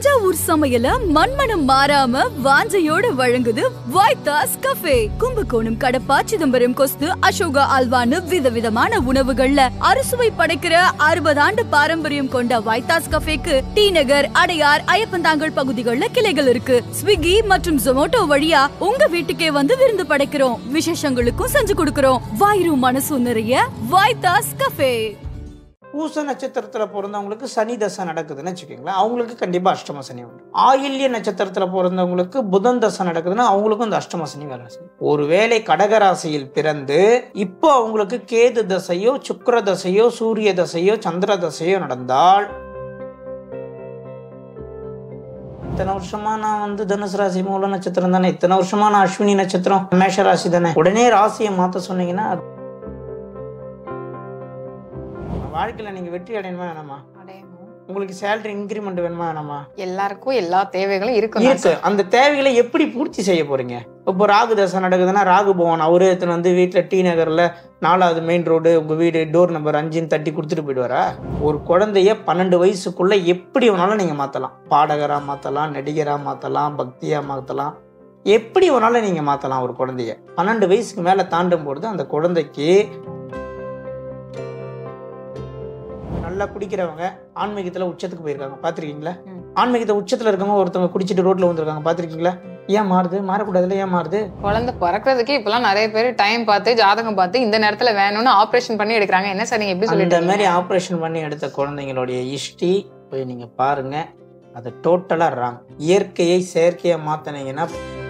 தஞ்சாவூர் சமையல மண்மனம் மாறாம வாஞ்சையோட வழங்குது வைத்தாஸ் கஃபே கும்பகோணம் கடப்பா சிதம்பரம் கொஸ்து அசோகா அல்வான்னு விதவிதமான உணவுகள்ல அறுசுவை படைக்கிற அறுபது ஆண்டு பாரம்பரியம் கொண்ட வைத்தாஸ் கஃபேக்கு டி நகர் அடையார் ஐயப்பந்தாங்கல் பகுதிகளில் கிளைகள் இருக்கு ஸ்விக்கி மற்றும் ஜொமோட்டோ வழியா உங்க வீட்டுக்கே வந்து விருந்து படைக்கிறோம் விசேஷங்களுக்கும் செஞ்சு கொடுக்கிறோம் வாயிரும் மனசும் நிறைய வைத்தாஸ் கஃபே பூச நட்சத்திரத்தில் பிறந்தவங்களுக்கு சனி தசை நடக்குதுன்னு வச்சுக்கோங்களேன் அவங்களுக்கு கண்டிப்பாக அஷ்டம சனி உண்டு ஆயில்ய நட்சத்திரத்தில் பிறந்தவங்களுக்கு புதன் தசை நடக்குதுன்னா அவங்களுக்கும் இந்த அஷ்டம சனி வேலை செய்யும் ஒருவேளை கடகராசியில் பிறந்து இப்போ அவங்களுக்கு கேது தசையோ சுக்கிர தசையோ சூரிய தசையோ சந்திர தசையோ நடந்தால் இத்தனை வருஷமா நான் வந்து தனுசு ராசி மூல நட்சத்திரம் தானே இத்தனை வருஷமா நான் அஸ்வினி நட்சத்திரம் மேஷ ராசி தானே உடனே ராசியை மாத்த சொன்னீங்கன்னா வாழ்க்கையில நீங்க வெற்றி அடையணுமா வேணாமா அடையணும். உங்களுக்கு சேலரி இன்க்ரிமெண்ட் வேணுமா வேணாமா எல்லாருக்கும் எல்லா தேவைகளும் இருக்கும் இருக்கு அந்த தேவைகளை எப்படி பூர்த்தி செய்ய போறீங்க இப்போ ராகு தசை நடக்குதுன்னா ராகு பவன் அவரே எடுத்துன்னு வந்து வீட்டில் டி நகர்ல நாலாவது மெயின் ரோடு உங்க வீடு டோர் நம்பர் அஞ்சுன்னு தட்டி கொடுத்துட்டு போயிடுவாரா ஒரு குழந்தைய பன்னெண்டு வயசுக்குள்ள எப்படி வேணாலும் நீங்க மாத்தலாம் பாடகரா மாத்தலாம் நடிகரா மாத்தலாம் பக்தியா மாத்தலாம் எப்படி வேணாலும் நீங்க மாத்தலாம் ஒரு குழந்தைய பன்னெண்டு வயசுக்கு மேல தாண்டும் பொழுது அந்த குழந்தைக்கு நல்லா குடிக்கிறவங்க ஆன்மீகத்துல உச்சத்துக்கு போயிருக்காங்க பாத்திருக்கீங்களா ம். ஆன்மீகத்தை உச்சத்துல இருக்கவங்க ஒருத்தவங்க குடிச்சிட்டு ரோட்ல வந்திருக்காங்க பாத்திருக்கீங்களா ஏன் மாறுது மாறக்கூடாதுல ஏன் மாறுது குழந்தை பிறக்கிறதுக்கே இப்பெல்லாம் நிறைய பேர் டைம் பார்த்து ஜாதகம் பார்த்து இந்த நேரத்துல வேணும்னு ஆபரேஷன் பண்ணி எடுக்கிறாங்க என்ன சார் நீங்க எப்படி அந்த சொல்லிட்டு மாதிரி ஆப்ரேஷன் பண்ணி எடுத்த குழந்தைங்களுடைய ஹிஸ்ட்ரி போய் நீங்க பாருங்க அது டோட்டலா ராங் இயற்கையை செயற்கையா மாத்தினீங்கன்னா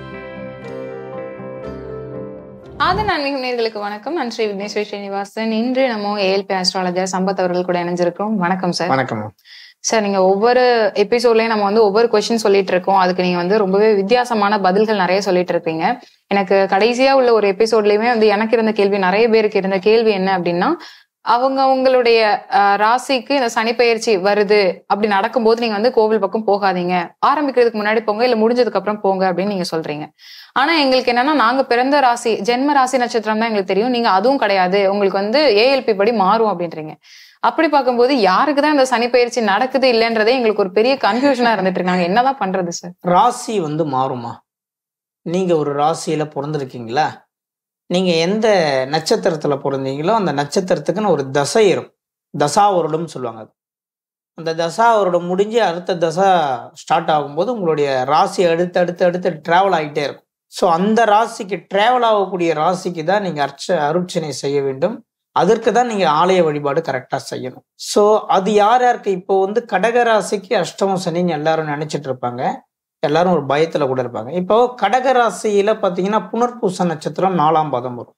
ஆதன் ஆன்மீகம் நேர்களுக்கு வணக்கம் நான் ஸ்ரீ விக்னேஸ்வரி ஸ்ரீனிவாசன் இன்று நம்ம ஏஎல்பி ஆஸ்ட்ராலஜர் சம்பத் அவர்கள் கூட இணைஞ்சிருக்கோம் வணக்கம் சார் வணக்கம் சார் நீங்க ஒவ்வொரு எபிசோட்லயும் நம்ம வந்து ஒவ்வொரு கொஸ்டின் சொல்லிட்டு இருக்கோம் அதுக்கு நீங்க வந்து ரொம்பவே வித்தியாசமான பதில்கள் நிறைய சொல்லிட்டு இருக்கீங்க எனக்கு கடைசியா உள்ள ஒரு எபிசோட்லயுமே வந்து எனக்கு இருந்த கேள்வி நிறைய பேருக்கு இருந்த கேள்வி என்ன அப்படின்னா அவங்க அவங்களுடைய அஹ், ராசிக்கு இந்த சனிப்பெயர்ச்சி வருது அப்படி நடக்கும்போது நீங்க வந்து கோவில் பக்கம் போகாதீங்க ஆரம்பிக்கிறதுக்கு முன்னாடி போங்க இல்ல முடிஞ்சதுக்கு அப்புறம் போங்க அப்படின்னு நீங்க சொல்றீங்க ஆனா எங்களுக்கு என்னன்னா நாங்க பிறந்த ராசி ஜென்ம ராசி நட்சத்திரம் தான் எங்களுக்கு தெரியும் நீங்க அதுவும் கிடையாது உங்களுக்கு வந்து ஏஎல்பி படி மாறும் அப்படின்றீங்க அப்படி பார்க்கும்போது யாருக்கு தான் இந்த சனி பயிற்சி நடக்குது இல்லைன்றதே எங்களுக்கு ஒரு பெரிய கன்ஃபியூஷனா இருந்துட்டு இருக்காங்க என்னதான் பண்றது சார் ராசி வந்து மாறுமா நீங்க ஒரு ராசியில பிறந்திருக்கீங்களா நீங்க எந்த நட்சத்திரத்துல பிறந்தீங்களோ அந்த நட்சத்திரத்துக்குன்னு ஒரு தசை இருக்கும் தசா வருடம் சொல்லுவாங்க அது. அந்த தசா வருடம் முடிஞ்சு அடுத்த தசா ஸ்டார்ட் ஆகும்போது உங்களுடைய ராசி அடுத்து அடுத்து அடுத்து டிராவல் ஆகிட்டே இருக்கும் ஸோ அந்த ராசிக்கு டிராவல் ஆகக்கூடிய ராசிக்கு தான் நீங்க அர்ச்ச அருட்சனை செய்ய வேண்டும் அதற்கு தான் நீங்க ஆலய வழிபாடு கரெக்டா செய்யணும் ஸோ அது யார் யாருக்கு இப்போ வந்து கடக ராசிக்கு அஷ்டம சனின்னு எல்லாரும் நினைச்சிட்டு இருப்பாங்க எல்லாரும் ஒரு பயத்துல கூட இருப்பாங்க இப்போ கடக ராசியில பாத்தீங்கன்னா புனர்பூச நட்சத்திரம் நாலாம் பாதம் வரும்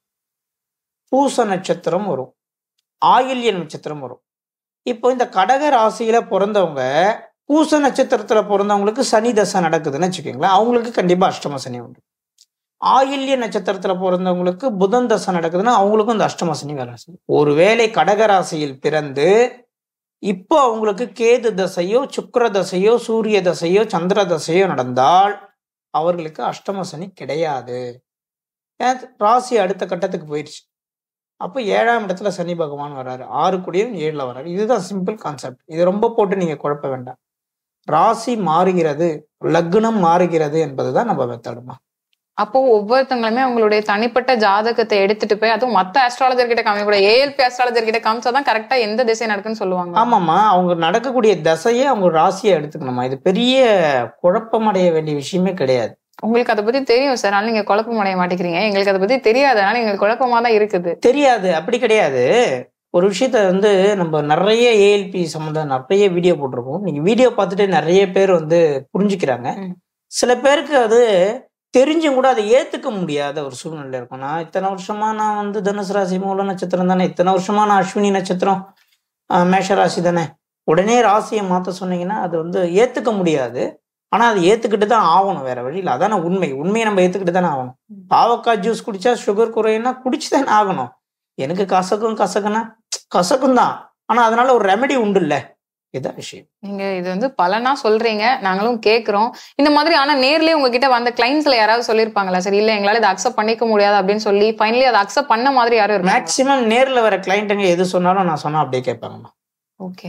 பூச நட்சத்திரம் வரும் ஆயில்ய நட்சத்திரம் வரும் இப்போ இந்த கடக ராசியில பிறந்தவங்க பூச நட்சத்திரத்துல பிறந்தவங்களுக்கு சனி தசை நடக்குதுன்னு வச்சுக்கோங்களேன் அவங்களுக்கு கண்டிப்பா அஷ்டம சனி உண்டு ஆயில்ய நட்சத்திரத்துல பிறந்தவங்களுக்கு புதன் தசை நடக்குதுன்னா அவங்களுக்கும் இந்த அஷ்டம சனி வேலை செய்யும் ஒருவேளை கடக ராசியில் பிறந்து இப்போ அவங்களுக்கு கேது தசையோ சுக்கிர தசையோ சூரிய தசையோ சந்திர தசையோ நடந்தால் அவர்களுக்கு அஷ்டம சனி கிடையாது ஏன் ராசி அடுத்த கட்டத்துக்கு போயிடுச்சு அப்போ ஏழாம் இடத்துல சனி பகவான் வராரு ஆறு கூடயும் ஏழுல வராரு இதுதான் சிம்பிள் கான்செப்ட் இது ரொம்ப போட்டு நீங்க குழப்ப வேண்டாம் ராசி மாறுகிறது லக்னம் மாறுகிறது என்பதுதான் நம்ம மெத்தடுமா அப்போ ஒவ்வொருத்தங்களுமே அவங்களுடைய தனிப்பட்ட ஜாதகத்தை எடுத்துட்டு போய் அதுவும் மத்த ஆஸ்ட்ராலஜர் கிட்ட காமிக்க கூட ஏஎல்பி ஆஸ்ட்ராலஜர் கிட்ட காமிச்சாதான் கரெக்டா எந்த திசை நடக்குன்னு சொல்லுவாங்க ஆமாம்மா அவங்க நடக்கக்கூடிய தசையே அவங்க ராசியை எடுத்துக்கணுமா இது பெரிய குழப்பமடைய வேண்டிய விஷயமே கிடையாது உங்களுக்கு அதை பத்தி தெரியும் சார் அதனால நீங்க குழப்பம் அடைய மாட்டேங்கிறீங்க எங்களுக்கு அதை பத்தி தெரியாது அதனால எங்களுக்கு குழப்பமா தான் இருக்குது தெரியாது அப்படி கிடையாது ஒரு விஷயத்த வந்து நம்ம நிறைய ஏஎல்பி சம்மந்தம் நிறைய வீடியோ போட்டிருக்கோம் நீங்க வீடியோ பார்த்துட்டு நிறைய பேர் வந்து புரிஞ்சுக்கிறாங்க ம். சில பேருக்கு அது தெரிஞ்சும் கூட அதை ஏத்துக்க முடியாத ஒரு சூழ்நிலை இருக்கும் நான் இத்தனை வருஷமா நான் வந்து தனுசு ராசி மூல நட்சத்திரம் தானே இத்தனை வருஷமா நான் அஸ்வினி நட்சத்திரம் ஆஹ், மேஷ ராசி தானே உடனே ராசியை மாத்த சொன்னீங்கன்னா அது வந்து ஏத்துக்க முடியாது ஆனா அது ஏத்துக்கிட்டு தான் ஆகணும் வேற வழியில் அதான உண்மை உண்மையை நம்ம ஏத்துக்கிட்டு தானே ஆகணும் பாவக்காய் ஜூஸ் குடிச்சா சுகர் குறையும்னா குடிச்சு தானே ஆகணும் எனக்கு கசக்கும் கசக்குன்னா கசக்கும் தான் ஆனா அதனால ஒரு ரெமெடி உண்டு இல்ல இதான் விஷயம் நீங்க இது வந்து பலனா சொல்றீங்க நாங்களும் கேக்குறோம் இந்த மாதிரி ஆனா நேர்லயே உங்ககிட்ட வந்த கிளைண்ட்ஸ்ல யாராவது சொல்லிருப்பாங்களா சரி இல்ல எங்களால இதை அக்செப்ட் பண்ணிக்க முடியாது அப்படின்னு சொல்லி ஃபைனலி அதை அக்செப்ட் பண்ண மாதிரி யாரும் இருக்காங்க மேக்சிமம் நேர்ல வர கிளைண்ட்டுங்க எது சொன்னாலும் நான் சொன்னா அப்படியே கேட்பாங்கம்மா ஓகே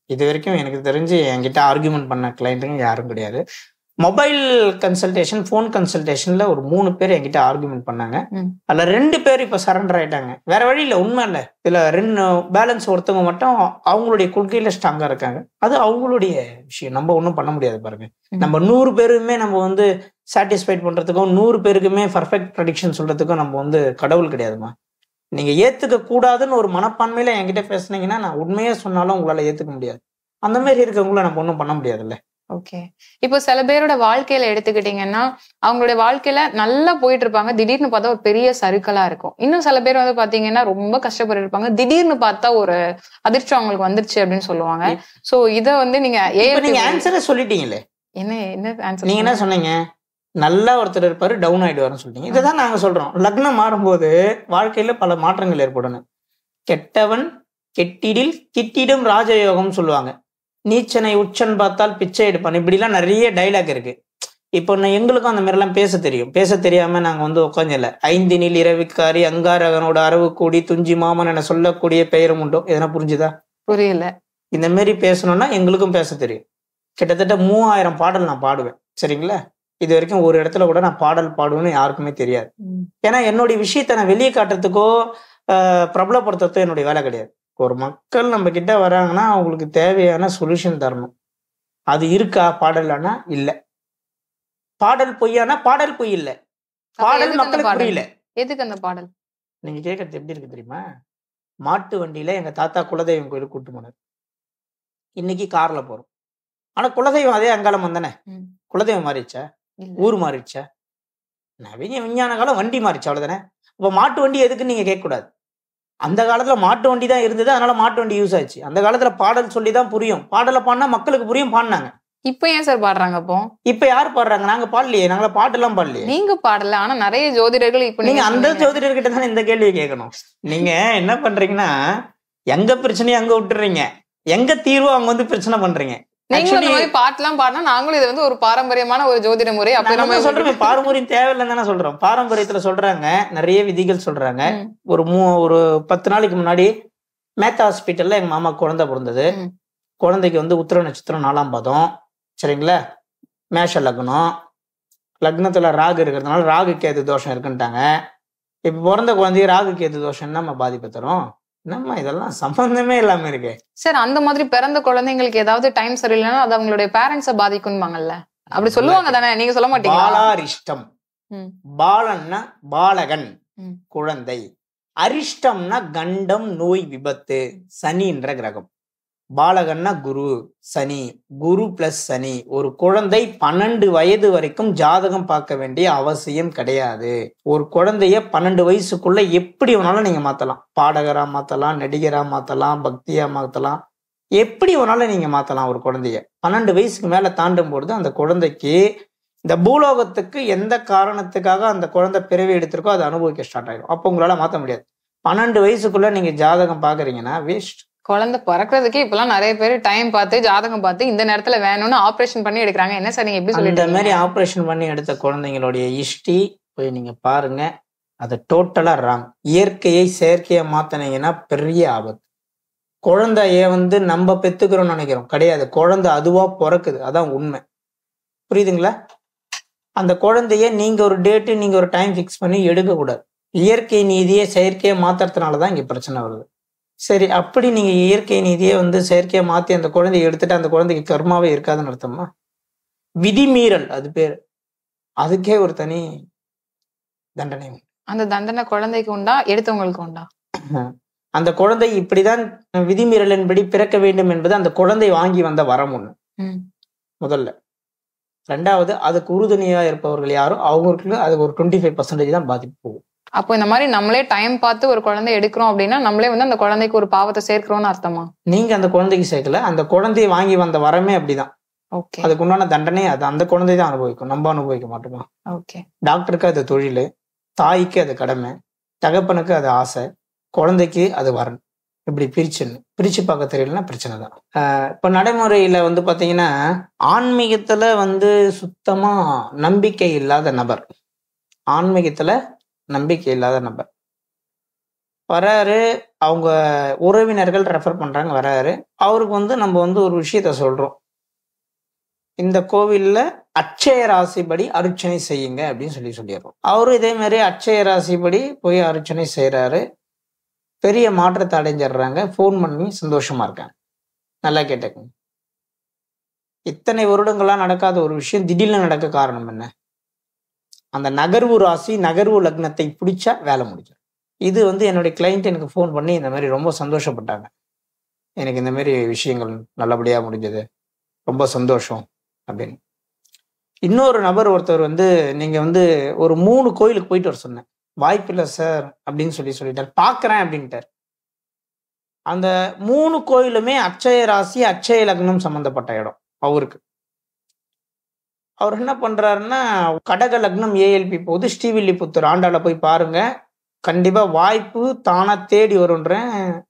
இது வரைக்கும் எனக்கு தெரிஞ்சு என்கிட்ட ஆர்கியூமெண்ட் பண்ண கிளைண்ட்டுங்க யாரும் கிடையாது மொபைல் கன்சல்டேஷன் ஃபோன் கன்சல்டேஷன்ல ஒரு மூணு பேர் என்கிட்ட ஆர்கியூமெண்ட் பண்ணாங்க ம். அதுல ரெண்டு பேர் இப்ப சரண்டர் ஆயிட்டாங்க வேற வழி இல்ல உண்மை இல்ல இதுல ரெண்டு பேலன்ஸ் ஒருத்தவங்க மட்டும் அவங்களுடைய கொள்கையில ஸ்ட்ராங்கா இருக்காங்க அது அவங்களுடைய விஷயம் நம்ம ஒன்றும் பண்ண முடியாது பாருங்க ம். நம்ம நூறு பேருமே நம்ம வந்து சாட்டிஸ்ஃபைட் பண்றதுக்கும் நூறு பேருக்குமே பர்ஃபெக்ட் ப்ரடிக்ஷன் சொல்றதுக்கும் நம்ம வந்து கடவுள் கிடையாதுமா நீங்க ஏத்துக்க கூடாதுன்னு ஒரு மனப்பான்மையில என்கிட்ட பேசுனீங்கன்னா நான் உண்மையே சொன்னாலும் உங்களால ஏத்துக்க முடியாது அந்த மாதிரி இருக்கவங்கள நம்ம ஒன்றும் பண்ண முடியாதுல்ல ஓகே இப்போ சில பேரோட வாழ்க்கையில எடுத்துக்கிட்டீங்கன்னா அவங்களுடைய வாழ்க்கையில நல்லா போயிட்டு இருப்பாங்க திடீர்னு பார்த்தா ஒரு பெரிய சறுக்கலா இருக்கும் இன்னும் சில பேர் வந்து பாத்தீங்கன்னா ரொம்ப கஷ்டப்பட்டு இருப்பாங்க திடீர்னு பார்த்தா ஒரு அதிர்ச்சி அவங்களுக்கு வந்துருச்சு அப்படின்னு சொல்லுவாங்க சோ இத வந்து நீங்க இப்ப நீங்க ஏன் ஆன்சரே சொல்லிட்டீங்களே என்ன என்ன ஆன்சர் நீங்க என்ன சொன்னீங்க நல்லா ஒருத்தர் இருப்பாரு டவுன் ஆயிடுவாருன்னு சொல்லிட்டீங்க இதை தான் நாங்க சொல்றோம் லக்னம் மாறும்போது வாழ்க்கையில பல மாற்றங்கள் ஏற்படணும் கெட்டவன் கெட்டிடில் கிட்டிடும் ராஜயோகம் சொல்லுவாங்க நீச்சனை உச்சன் பார்த்தால் பிச்சை எடுப்பான் இப்படிலாம் நிறைய டைலாக் இருக்கு இப்போ நான் எங்களுக்கும் அந்த மாதிரிலாம் பேச தெரியும் பேச தெரியாம நாங்க வந்து உட்காந்துல ஐந்தினில் இரவிக்காரி அங்காரகனோட அரவு கூடி துஞ்சி மாமன் என சொல்லக்கூடிய பெயரும் உண்டோ எதனா புரிஞ்சுதா புரியல இந்த மாதிரி பேசணும்னா எங்களுக்கும் பேச தெரியும் கிட்டத்தட்ட மூவாயிரம் பாடல் நான் பாடுவேன் சரிங்களா இது வரைக்கும் ஒரு இடத்துல கூட நான் பாடல் பாடுவேன்னு யாருக்குமே தெரியாது ம். ஏன்னா என்னுடைய விஷயத்தை நான் வெளியே காட்டுறதுக்கோ ஆஹ், பிரபலப்படுத்துறதோ என்னுடைய வேலை கிடையாது ஒரு மக்கள் நம்ம கிட்ட வராங்கன்னா அவங்களுக்கு தேவையான சொல்யூஷன் தரணும் அது இருக்கா பாடலானா இல்ல பாடல் பொய்யானா பாடல் பொய் இல்ல அப்ப பாடல் எதுக்கு அந்த மக்களுக்கு பாடல்? புரியல எதுக்கு அந்த பாடல் நீங்க கேட்கறது எப்படி இருக்கு தெரியுமா மாட்டு வண்டியில எங்க தாத்தா குலதெய்வம் கோயிலுக்கு கூட்டு போனார் இன்னைக்கு கார்ல போறோம் ஆனா குலதெய்வம் அதே அங்காளம் வந்தானே ம். குலதெய்வம் மாறிடுச்சா இல்ல. ஊர் மாறிடுச்சா நவீன விஞ்ஞான காலம் வண்டி மாறிச்சு அவ்வளவுதானே அப்ப மாட்டு வண்டி எதுக்குன்னு நீங்க கேட்க கூடாது அந்த காலத்துல மாட்டு வண்டி தான் இருந்தது அதனால மாட்டு வண்டி யூஸ் ஆச்சு அந்த காலத்துல பாடல் சொல்லி தான் புரியும் பாடலை பாடினா மக்களுக்கு புரியும் பாடினாங்க இப்ப ஏன் சார் பாடுறாங்க அப்போ இப்ப யார் பாடுறாங்க நாங்க பாடலையே நாங்கள பாட்டெல்லாம் பாடலையே நீங்க பாடல ஆனா நிறைய ஜோதிடர்கள் இப்ப நீங்க அந்த சொன்னீங்க. ஜோதிடர்கிட்ட தானே இந்த கேள்வியை கேட்கணும் நீங்க என்ன பண்றீங்கன்னா எங்க பிரச்சனையை அங்க விட்டுறீங்க எங்க தீர்வோ அவங்க வந்து பிரச்சனை பண்றீங்க நீங்களும் இந்த Actually- மாதிரி பாட்டுலாம் பாடினா நாங்களும் இது வந்து ஒரு பாரம்பரியமான ஒரு ஜோதிட முறை அப்ப நான் நம்ம தான் சொல்றேன் பாரம்பரியம் தேவையில்லைன்னு தானே சொல்றோம் பாரம்பரியத்துல சொல்றாங்க நிறைய விதிகள் சொல்றாங்க ம். ஒரு மூ ஒரு பத்து நாளைக்கு முன்னாடி மேத்தா ஹாஸ்பிட்டல்ல எங்க மாமா குழந்தை பிறந்தது ம். குழந்தைக்கு வந்து உத்திர நட்சத்திரம் நாலாம் பாதம் சரிங்களா மேஷ லக்னம் லக்னத்துல ராகு இருக்கிறதுனால ராகு கேது தோஷம் இருக்குன்ட்டாங்க இப்ப பிறந்த குழந்தைய ராகு கேது தோஷம் நம்ம பாதிப்பு தரும் நம்ம இதெல்லாம் சம்பந்தமே இல்லாம இருக்கு சார் அந்த மாதிரி பிறந்த குழந்தைங்களுக்கு ஏதாவது டைம் சரியில்லைன்னா அது அவங்களுடைய பேரண்ட்ஸ பாதிக்கும்பாங்கல்ல அப்படி சொல்லுவாங்க தானே நீங்க சொல்ல மாட்டீங்களா பாலாரிஷ்டம் ம். பாலன்னா பாலகன் ம். குழந்தை அரிஷ்டம்னா கண்டம் நோய் விபத்து சனின்ற கிரகம் பாலகன்னா குரு சனி குரு பிளஸ் சனி ஒரு குழந்தை பன்னெண்டு வயது வரைக்கும் ஜாதகம் பார்க்க வேண்டிய அவசியம் கிடையாது ஒரு குழந்தைய பன்னெண்டு வயசுக்குள்ள எப்படி வேணாலும் நீங்க மாத்தலாம் பாடகரா மாத்தலாம் நடிகரா மாத்தலாம் பக்தியா மாத்தலாம் எப்படி வேணாலும் நீங்க மாத்தலாம் ஒரு குழந்தைய பன்னெண்டு வயசுக்கு மேல தாண்டும் பொழுது அந்த குழந்தைக்கு இந்த பூலோகத்துக்கு எந்த காரணத்துக்காக அந்த குழந்தை பிறவி எடுத்திருக்கோ அதை அனுபவிக்க ஸ்டார்ட் ஆயிடும் அப்போ உங்களால மாத்த முடியாது பன்னெண்டு வயசுக்குள்ள நீங்க ஜாதகம் பாக்குறீங்கன்னா வேஸ்ட் குழந்தை பிறக்கிறதுக்கே இப்பெல்லாம் நிறைய பேர் டைம் பார்த்து ஜாதகம் பார்த்து இந்த நேரத்துல வேணும்னு ஆபரேஷன் பண்ணி எடுக்கிறாங்க என்ன சார் நீங்க எப்படி அந்த சொல்லிட்டு மாதிரி ஆபரேஷன் பண்ணி எடுத்த குழந்தைங்களுடைய ஹிஸ்டரி போய் நீங்க பாருங்க அது டோட்டலா ராங் இயற்கையை செயற்கையை மாத்தினீங்கன்னா பெரிய ஆபத்து குழந்தைய வந்து நம்ம பெத்துக்கிறோம்னு நினைக்கிறோம் கிடையாது குழந்தை அதுவா பிறக்குது அதான் உண்மை புரியுதுங்களா அந்த குழந்தைய நீங்க ஒரு டேட்டு நீங்க ஒரு டைம் ஃபிக்ஸ் பண்ணி எடுக்க கூடாது இயற்கை நீதியை செயற்கையை மாத்துறதுனால தான் இங்க பிரச்சனை வருது சரி அப்படி நீங்க இயற்கை நீதியை வந்து செயற்கையை மாத்தி அந்த குழந்தைய எடுத்துட்டு அந்த குழந்தைக்கு கர்மாவே இருக்காதுன்னு அர்த்தமா விதிமீறல் அது பேர் அதுக்கே ஒரு தனி தண்டனை உண்டு. அந்த தண்டனை குழந்தைக்கு உண்டா எடுத்தவங்களுக்கு உண்டா அந்த குழந்தை இப்படிதான் விதிமீறலின்படி பிறக்க வேண்டும் என்பது அந்த குழந்தை வாங்கி வந்த வரம் ஒண்ணு ம். முதல்ல ரெண்டாவது அதுக்கு உறுதுணையா இருப்பவர்கள் யாரும் அவங்களுக்கு அதுக்கு ஒரு டுவெண்ட்டி ஃபைவ் பர்சன்டேஜ் தான் பாதிப்பு போகும் அப்போ இந்த மாதிரி நம்மளே டைம் பார்த்து ஒரு குழந்தை எடுக்கிறோம் அப்படின்னா நம்மளே வந்து அந்த குழந்தைக்கு ஒரு பாவத்தை சேர்க்கிறோம்னு அர்த்தமா நீங்க அந்த குழந்தைக்கு சேர்க்கல அந்த குழந்தையை வாங்கி வந்த வரமே அப்படிதான் ஓகே அதுக்கு உண்டான தண்டனை அது அந்த குழந்தை தான் அனுபவிக்கும் நம்ம அனுபவிக்க மாட்டோமா ஓகே டாக்டருக்கு அது தொழில் தாய்க்கு அது கடமை தகப்பனுக்கு அது ஆசை குழந்தைக்கு அது வரன் இப்படி பிரிச்சுன்னு பிரிச்சு பார்க்க தெரியலன்னா பிரச்சனை தான் ஆஹ் இப்ப நடைமுறையில வந்து பாத்தீங்கன்னா ஆன்மீகத்துல வந்து சுத்தமா நம்பிக்கை இல்லாத நபர் ஆன்மீகத்துல நம்பிக்கை இல்லாத நபர் வராரு அவங்க உறவினர்கள் ரெஃபர் பண்றாங்க வராரு அவருக்கு வந்து நம்ம வந்து ஒரு விஷயத்த சொல்றோம் இந்த கோவில்ல அட்சய ராசிப்படி அர்ச்சனை செய்யுங்க அப்படின்னு சொல்லி சொல்லிடுறோம் அவரும் இதே மாதிரி அட்சய ராசிப்படி போய் அர்ச்சனை செய்றாரு பெரிய மாற்றத்தை அடைஞ்சிடுறாங்க ஃபோன் பண்ணி சந்தோஷமா இருக்காங்க நல்லா கேட்டுக்கங்க இத்தனை வருடங்களா நடக்காத ஒரு விஷயம் திடீர்னு நடக்க காரணம் என்ன அந்த நகர்வு ராசி நகர்வு லக்னத்தை பிடிச்சா வேலை முடிஞ்சிடும் இது வந்து என்னுடைய கிளைண்ட் எனக்கு ஃபோன் பண்ணி இந்த மாதிரி ரொம்ப சந்தோஷப்பட்டாங்க எனக்கு இந்த மாதிரி விஷயங்கள் நல்லபடியா முடிஞ்சது ரொம்ப சந்தோஷம் அப்படின்னு இன்னொரு நபர் ஒருத்தர் வந்து நீங்க வந்து ஒரு மூணு கோயிலுக்கு போயிட்டு வர சொன்னேன் வாய்ப்பில்லை சார் அப்படின்னு சொல்லி சொல்லிட்டார் பார்க்கறேன் அப்படின்ட்டார் அந்த மூணு கோயிலுமே அட்சய ராசி அட்சய லக்னம் சம்பந்தப்பட்ட இடம் அவருக்கு அவர் என்ன பண்றாருன்னா கடக லக்னம் ஏஎல்பி போது ஸ்ரீவில்லிபுத்தூர் ஆண்டாள போய் பாருங்க கண்டிப்பா வாய்ப்பு தானா தேடி வரும்ன்றேன்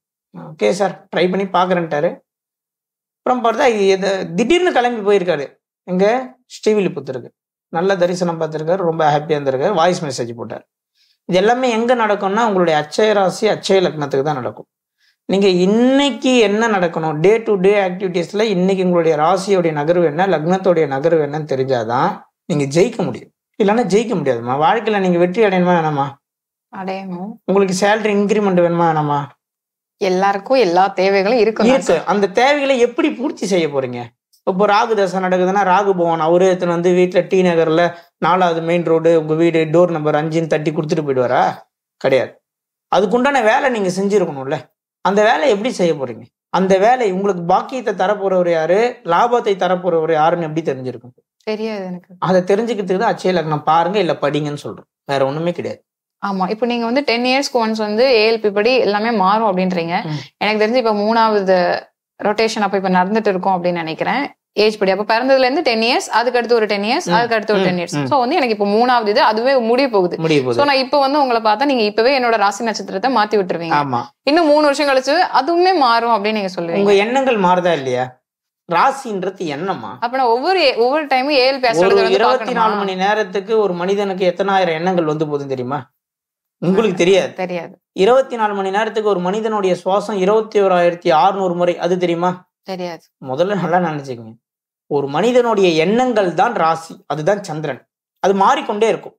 ஓகே சார் ட்ரை பண்ணி பார்க்குறேன்ட்டாரு அப்புறம் பார்த்தா இது திடீர்னு கிளம்பி போயிருக்காரு எங்க ஸ்ரீவில்லிபுத்தூருக்கு நல்ல தரிசனம் பார்த்துருக்காரு ரொம்ப ஹாப்பியாக இருந்திருக்காரு வாய்ஸ் மெசேஜ் போட்டார் இது எல்லாமே எங்க நடக்கும்னா உங்களுடைய அச்சய ராசி அச்சய லக்னத்துக்கு தான் நடக்கும் நீங்க இன்னைக்கு என்ன நடக்கணும் டே டு டே ஆக்டிவிட்டீஸ்ல இன்னைக்கு உங்களுடைய ராசியோடைய நகர்வு என்ன லக்னத்தோடைய நகர்வு என்னன்னு தெரிஞ்சாதான் நீங்க ஜெயிக்க முடியும் இல்லைன்னா ஜெயிக்க முடியாதும்மா வாழ்க்கையில நீங்க வெற்றி அடையணுமா வேணாமா அடையணும் உங்களுக்கு சேலரி இன்க்ரிமெண்ட் வேணுமா வேணாமா எல்லாருக்கும் எல்லா தேவைகளும் இருக்கணும் இருக்கு அந்த தேவைகளை எப்படி பூர்த்தி செய்ய போறீங்க இப்போ ராகு தசை நடக்குதுன்னா ராகு பவன் அவரே எடுத்துன்னு வந்து வீட்டுல டி நகர்ல நாலாவது மெயின் ரோடு உங்க வீடு டோர் நம்பர் அஞ்சுன்னு தட்டி கொடுத்துட்டு போயிடுவாரா கிடையாது அதுக்குண்டான வேலை நீங்க செஞ்சிருக்கணும்ல அந்த வேலையை எப்படி செய்ய போறீங்க அந்த வேலை உங்களுக்கு பாக்கியத்தை தரப்போறவர் யாரு லாபத்தை தரப்போறவர் யாருன்னு எப்படி தெரிஞ்சிருக்கும் தெரியாது எனக்கு அதை தெரிஞ்சுக்கிறதுக்கு தான் அச்சய லக்னம் பாருங்க இல்ல படிங்கன்னு சொல்றோம் வேற ஒண்ணுமே கிடையாது ஆமா இப்போ நீங்க வந்து டென் இயர்ஸ்க்கு ஒன்ஸ் வந்து ஏஎல்பி படி எல்லாமே மாறும் அப்படின்றீங்க ம். எனக்கு தெரிஞ்சு இப்ப மூணாவது ரொட்டேஷன் அப்ப இப்ப நடந்துட்டு இருக்கோம் அப்படின்னு நினைக்கிறேன் ஏஜ் படி அப்ப பிறந்ததுல இருந்து டென் இயர்ஸ் அதுக்கு அடுத்து ஒரு டென் இயர்ஸ் ம். அதுக்கு அடுத்து ஒரு ம். டென் இயர்ஸ் ம். சோ வந்து எனக்கு இப்போ மூணாவது இது அதுவே முடிய போகுது முடிய சோ போகுது நான் இப்ப வந்து உங்களை பார்த்தா நீங்க இப்பவே என்னோட ராசி நட்சத்திரத்தை மாத்தி விட்டுருவீங்க ஆமா இன்னும் மூணு வருஷம் கழிச்சு அதுவுமே மாறும் அப்படின்னு நீங்க சொல்லுவீங்க உங்க எண்ணங்கள் மாறுதா இல்லையா ராசின்றது எண்ணமா அப்ப நான் ஒவ்வொரு ஒவ்வொரு டைமும் ஏஎல் ஒரு பேசுறது வந்து இருபத்தி நாலு பார்க்கணுமா? மணி நேரத்துக்கு ஒரு மனிதனுக்கு எத்தனாயிரம் எண்ணங்கள் வந்து போகுதுன்னு தெரியுமா உங்களுக்கு தெரியாது தெரியாது இருபத்தி நாலு மணி நேரத்துக்கு ஒரு மனிதனுடைய சுவாசம் இருபத்தி ஓராயிரத்தி அறுநூறு முறை அது தெரியுமா தெரியாது முதல்ல நல்லா நினைச்சுக்கங்க ஒரு மனிதனுடைய எண்ணங்கள் தான் ராசி அதுதான் சந்திரன் அது மாறிக்கொண்டே இருக்கும்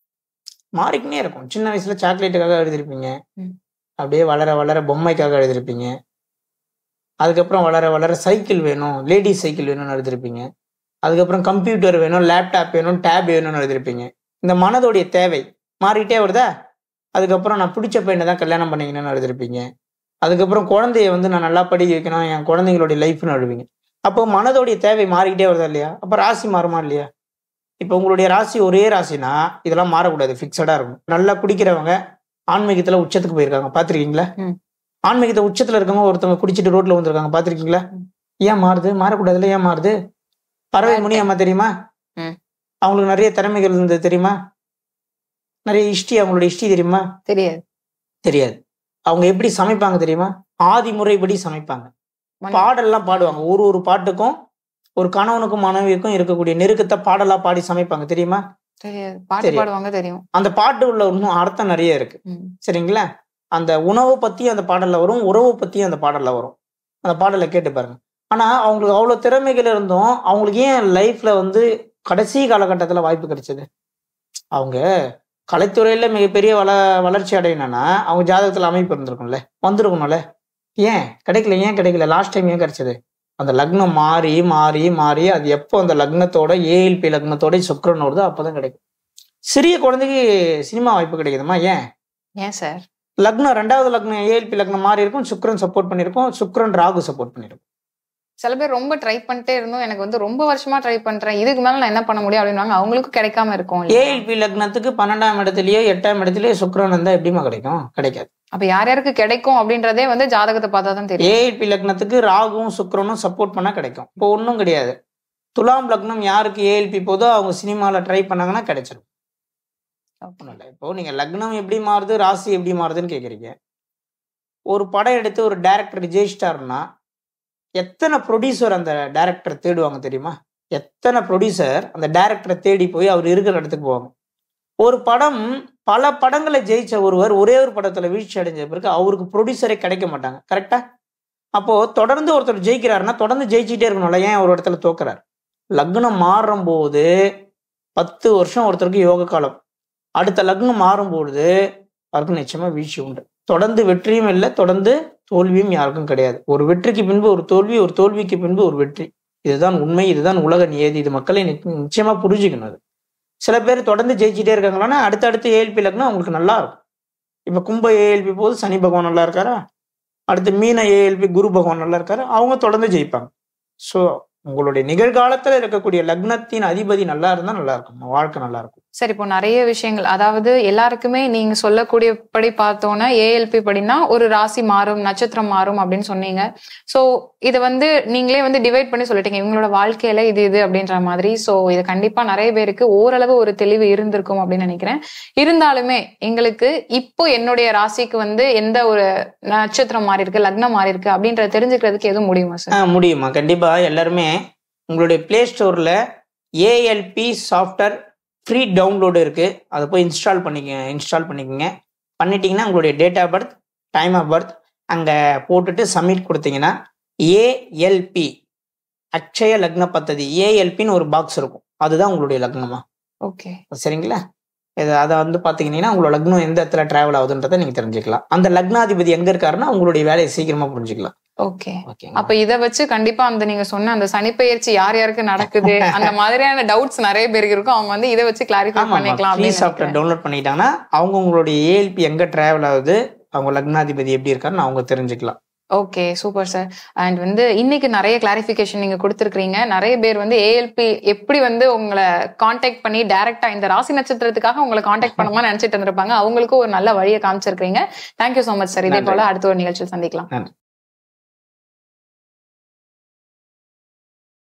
மாறிக்கினே இருக்கும் சின்ன வயசுல சாக்லேட்டுக்காக எழுதிருப்பீங்க ம். அப்படியே வளர வளர பொம்மைக்காக எழுதிருப்பீங்க அதுக்கப்புறம் வளர வளர சைக்கிள் வேணும் லேடிஸ் சைக்கிள் வேணும்னு எழுதிருப்பீங்க அதுக்கப்புறம் கம்ப்யூட்டர் வேணும் லேப்டாப் வேணும் டேப் வேணும்னு எழுதிருப்பீங்க இந்த மனதோடைய தேவை மாறிட்டே வருதா அதுக்கப்புறம் நான் பிடிச்ச பையனை தான் கல்யாணம் பண்ணிக்கணும்னு எழுதிருப்பீங்க அதுக்கப்புறம் குழந்தைய வந்து நான் நல்லா படிக்க வைக்கணும் என் குழந்தைங்களுடைய லைஃப்னு எழுதுவீங்க அப்போ மனதோடைய தேவை மாறிக்கிட்டே வருதா இல்லையா அப்போ ராசி மாறுமா இல்லையா இப்போ உங்களுடைய ராசி ஒரே ராசினா இதெல்லாம் மாறக்கூடாது ஃபிக்ஸடா இருக்கும் நல்லா குடிக்கிறவங்க ஆன்மீகத்துல உச்சத்துக்கு போயிருக்காங்க பார்த்திருக்கீங்களா ம். ஆன்மீகத்தை உச்சத்துல இருக்கவங்க ஒருத்தவங்க குடிச்சிட்டு ரோட்ல வந்திருக்காங்க பார்த்திருக்கீங்களா ம். ஏன் மாறுது மாறக்கூடாதுல ஏன் மாறுது பறவை முனி அம்மா தெரியுமா ம். அவங்களுக்கு நிறைய திறமைகள் இருந்தது தெரியுமா நிறைய ஹிஸ்டி அவங்களுடைய ஹிஸ்டி தெரியுமா தெரியாது தெரியாது அவங்க எப்படி சமைப்பாங்க தெரியுமா ஆதி முறைப்படி சமைப்பாங்க மணி- பாடல்லாம் பாடுவாங்க ஒரு ஒரு பாட்டுக்கும் ஒரு கணவனுக்கும் மனைவிக்கும் இருக்கக்கூடிய நெருக்கத்தை பாடலா பாடி சமைப்பாங்க தெரியுமா தெரியாது பாட்டு தெரியாது. பாடுவாங்க தெரியும் அந்த பாட்டு உள்ள இன்னும் அர்த்தம் நிறைய இருக்கு ம். சரிங்களா அந்த உணவை பத்தியும் அந்த பாடல்ல வரும் உறவை பத்தியும் அந்த பாடல்ல வரும் அந்த பாடலை கேட்டு பாருங்க ஆனா அவங்களுக்கு அவ்வளவு திறமைகள் இருந்தும் அவங்களுக்கு ஏன் லைஃப்ல வந்து கடைசி காலகட்டத்துல வாய்ப்பு கிடைச்சது அவங்க கலைத்துறையில மிகப்பெரிய வள வளர்ச்சி அடையணும்னா அவங்க ஜாதகத்துல அமைப்பு இருந்திருக்கும்ல வந்திருக்கணும்ல ஏன் கிடைக்கல ஏன் கிடைக்கல லாஸ்ட் டைம் ஏன் கிடைச்சது அந்த லக்னம் மாறி மாறி மாறி அது எப்போ அந்த லக்னத்தோட ஏஎல்பி லக்னத்தோட சுக்கிரன் வருதோ அப்பதான் கிடைக்கும் சிறிய குழந்தைக்கு சினிமா வாய்ப்பு கிடைக்குதுமா ஏன் ஏன் சார் லக்னம் ரெண்டாவது லக்னம் ஏஎல்பி லக்னம் மாறி இருக்கும் சுக்கிரன் சப்போர்ட் பண்ணிருக்கும் சுக்கிரன் ராகு சப்போர்ட் பண்ணிருக்கும் சில பேர் ரொம்ப ட்ரை பண்ணிட்டே இருந்தோம் எனக்கு வந்து ரொம்ப வருஷமா ட்ரை பண்றேன் இதுக்கு மேல நான் என்ன பண்ண முடியும் அப்படின்னுவாங்க அவங்களுக்கும் கிடைக்காம இருக்கும் இல்லையா? ஏஎல்பி லக்னத்துக்கு பன்னெண்டாம் இடத்துலயோ எட்டாம் இடத்துலயோ சுக்கிரன் இருந்தா எப்படிமா கிடைக்கும் கிடைக்காது அப்ப யார் யாருக்கு கிடைக்கும் அப்படின்றதே வந்து ஜாதகத்தை பார்த்தா தான் தெரியும் ஏஎல்பி லக்னத்துக்கு ராகுவும் சுக்கிரனும் சப்போர்ட் பண்ணா கிடைக்கும் இப்போ ஒன்றும் கிடையாது துலாம் லக்னம் யாருக்கு ஏஎல்பி போதோ அவங்க சினிமாவில் ட்ரை பண்ணாங்கன்னா கிடைச்சிடும் ஒண்ணும் இல்ல. இப்போ நீங்க லக்னம் எப்படி மாறுது ராசி எப்படி மாறுதுன்னு கேக்குறீங்க ஒரு படம் எடுத்து ஒரு டைரக்டர் ஜெயிச்சிட்டாருன்னா எத்தனை ப்ரொடியூசர் அந்த டைரக்டர் தேடுவாங்க தெரியுமா எத்தனை ப்ரொடியூசர் அந்த டைரக்டரை தேடி போய் அவர் இருக்கிற இடத்துக்கு போவாங்க ஒரு படம் பல படங்களை ஜெயிச்ச ஒருவர் ஒரே ஒரு படத்துல வீழ்ச்சி அடைஞ்ச பிறகு அவருக்கு ப்ரொடியூசரே கிடைக்க மாட்டாங்க கரெக்டா அப்போ தொடர்ந்து ஒருத்தர் ஜெயிக்கிறாருன்னா தொடர்ந்து ஜெயிச்சுட்டே இருக்கணும்ல ஏன் ஒரு இடத்துல தோக்குறாரு லக்னம் மாறும் போது பத்து வருஷம் ஒருத்தருக்கு யோக காலம் அடுத்த லக்னம் மாறும்பொழுது அவருக்கு நிச்சயமா வீழ்ச்சி உண்டு தொடர்ந்து வெற்றியும் இல்லை தொடர்ந்து தோல்வியும் யாருக்கும் கிடையாது ஒரு வெற்றிக்கு பின்பு ஒரு தோல்வி ஒரு தோல்விக்கு பின்பு ஒரு வெற்றி இதுதான் உண்மை இதுதான் உலக நியதி இது மக்களை நி- நிச்சயமா புரிஞ்சுக்கணும் அது சில பேர் தொடர்ந்து ஜெயிச்சுட்டே இருக்காங்கன்னா அடுத்தடுத்து ஏஎல்பி லக்னம் அவங்களுக்கு நல்லா இருக்கும் இப்ப கும்ப ஏஎல்பி போது சனி பகவான் நல்லா இருக்காரா அடுத்து மீன ஏஎல்பி குரு பகவான் நல்லா இருக்காரு அவங்க தொடர்ந்து ஜெயிப்பாங்க ஸோ உங்களுடைய நிகழ்காலத்துல இருக்கக்கூடிய லக்னத்தின் அதிபதி நல்லா இருந்தா நல்லா இருக்கும் உங்க வாழ்க்கை நல்லா இருக்கும் சரி இப்போ நிறைய விஷயங்கள் அதாவது எல்லாருக்குமே நீங்க சொல்லக்கூடியபடி பார்த்தோன்னா ஏஎல்பி படினா ஒரு ராசி மாறும் நட்சத்திரம் மாறும் அப்படின்னு சொன்னீங்க சோ இதை வந்து நீங்களே வந்து டிவைட் பண்ணி சொல்லிட்டீங்க இவங்களோட வாழ்க்கையில இது இது அப்படின்ற மாதிரி சோ இது கண்டிப்பா நிறைய பேருக்கு ஓரளவு ஒரு தெளிவு இருந்திருக்கும் அப்படின்னு நினைக்கிறேன் இருந்தாலுமே எங்களுக்கு இப்போ என்னுடைய ராசிக்கு வந்து எந்த ஒரு நட்சத்திரம் மாறி இருக்கு லக்னம் மாறி இருக்கு அப்படின்றத தெரிஞ்சுக்கிறதுக்கு எதுவும் முடியுமா சார் ஆ முடியுமா கண்டிப்பா எல்லாருமே உங்களுடைய பிளே ஸ்டோர்ல ஏஎல்பி சாஃப்ட்வேர் ஃப்ரீ டவுன்லோடு இருக்கு அதை போய் இன்ஸ்டால் பண்ணிக்க இன்ஸ்டால் பண்ணிக்கோங்க பண்ணிட்டீங்கன்னா உங்களுடைய date of birth time of birth அங்கே போட்டுட்டு சப்மிட் கொடுத்தீங்கன்னா ஏஎல்பி அக்ஷய லக்ன பத்ததி ஏஎல்பின்னு ஒரு பாக்ஸ் இருக்கும் அதுதான் உங்களுடைய லக்னமா ஓகே சரிங்களா இது அதை வந்து பார்த்தீங்கன்னா உங்களோட லக்னம் எந்த இடத்துல டிராவல் ஆகுதுன்றதை நீங்கள் தெரிஞ்சுக்கலாம் அந்த லக்னாதிபதி எங்கே இருக்காருன்னா உங்களுடைய வேலையை சீக்கிரமா புரிஞ்சுக்கலாம் ஓகே ஓகே அப்ப இத வச்சு கண்டிப்பா அந்த நீங்க சொன்ன அந்த சனிப்பெயர்ச்சி யார் யாருக்கு நடக்குது அந்த மாதிரியான டவுட்ஸ் நிறைய பேருக்கு இருக்கும் அவங்க வந்து இதை வச்சு கிளாரிஃபை பண்ணிக்கலாம் ஃப்ரீ அப்படின்னு சாஃப்ட்வேர் நினைக்கிறேன். டவுன்லோட் பண்ணிட்டாங்கன்னா அவங்க உங்களுடைய ஏஎல்பி எங்க டிராவல் ஆகுது அவங்க லக்னாதிபதி எப்படி இருக்காருன்னு அவங்க தெரிஞ்சுக்கலாம் ஓகே சூப்பர் சார் அண்ட் வந்து இன்னைக்கு நிறைய கிளாரிஃபிகேஷன் நீங்க கொடுத்துருக்கீங்க நிறைய பேர் வந்து ஏஎல்பி எப்படி வந்து உங்களை காண்டாக்ட் பண்ணி டைரக்டா இந்த ராசி நட்சத்திரத்துக்காக உங்களை காண்டாக்ட் பண்ணணுமா நினைச்சிட்டு இருந்திருப்பாங்க அவங்களுக்கும் ஒரு நல்ல வழியை காமிச்சிருக்கீங்க தேங்க்யூ so மச் சார் இதே நன்றி. போல அடுத்த ஒரு நிகழ்ச்சியில் சந்திக்கலாம் நன்றி